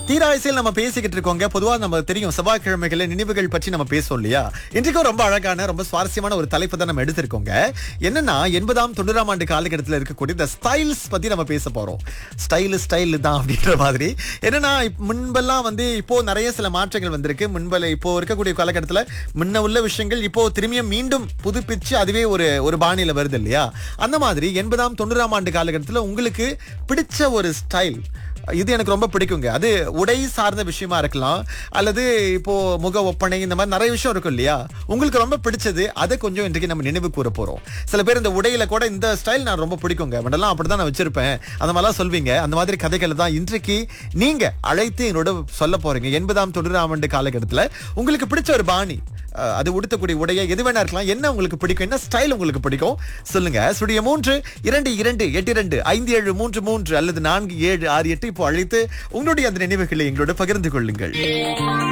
தீராயசில் நம்ம பேசிக்கிட்டு இருக்கோங்க பொதுவா நம்ம தெரியும் செவ்வாய்க்கிழமைகள நினைவுகள் பற்றி நம்ம பேசுவோம் இல்லையா இன்றைக்கும் ரொம்ப அழகான ரொம்ப சுவாரஸ்யமான ஒரு தலைப்பு தான் நம்ம எடுத்திருக்கோங்க என்னன்னா எண்பதாம் தொண்ணூறாம் ஆண்டு காலகட்டத்தில் இருக்கக்கூடிய இந்த ஸ்டைல்ஸ் பத்தி நம்ம பேச போறோம் ஸ்டைல் ஸ்டைல் தான் அப்படின்ற மாதிரி என்னன்னா இப்ப முன்பெல்லாம் வந்து இப்போ நிறைய சில மாற்றங்கள் வந்திருக்கு முன்பல இப்போ இருக்கக்கூடிய காலகட்டத்தில் முன்ன உள்ள விஷயங்கள் இப்போ திரும்பியும் மீண்டும் புதுப்பிச்சு அதுவே ஒரு ஒரு பாணியில வருது இல்லையா அந்த மாதிரி எண்பதாம் தொண்ணூறாம் ஆண்டு காலகட்டத்தில் உங்களுக்கு பிடிச்ச ஒரு ஸ்டைல் இது எனக்கு ரொம்ப பிடிக்குங்க அது உடை சார்ந்த விஷயமா இருக்கலாம் அல்லது இப்போ முக ஒப்பனை இந்த மாதிரி நிறைய விஷயம் இருக்கும் இல்லையா உங்களுக்கு ரொம்ப பிடிச்சது அதை கொஞ்சம் இன்றைக்கு நம்ம நினைவு கூற போறோம் சில பேர் இந்த உடையில கூட இந்த ஸ்டைல் நான் ரொம்ப பிடிக்குங்க முன்னெல்லாம் அப்படிதான் நான் வச்சிருப்பேன் அந்த மாதிரிலாம் சொல்வீங்க அந்த மாதிரி கதைகளை தான் இன்றைக்கு நீங்க அழைத்து என்னோட சொல்ல போறீங்க எண்பதாம் தொண்ணூறாம் ஆண்டு காலகட்டத்தில் உங்களுக்கு பிடிச்ச ஒரு பாணி அஹ், அது உடுத்தக்கூடிய உடைய எது வேணா இருக்கலாம் என்ன உங்களுக்கு பிடிக்கும் என்ன ஸ்டைல் உங்களுக்கு பிடிக்கும் சொல்லுங்க சுடிய மூன்று இரண்டு இரண்டு எட்டு இரண்டு ஐந்து ஏழு மூன்று மூன்று அல்லது நான்கு ஏழு ஆறு எட்டு இப்போ அழைத்து உங்களுடைய அந்த நினைவுகளை எங்களோட பகிர்ந்து கொள்ளுங்கள்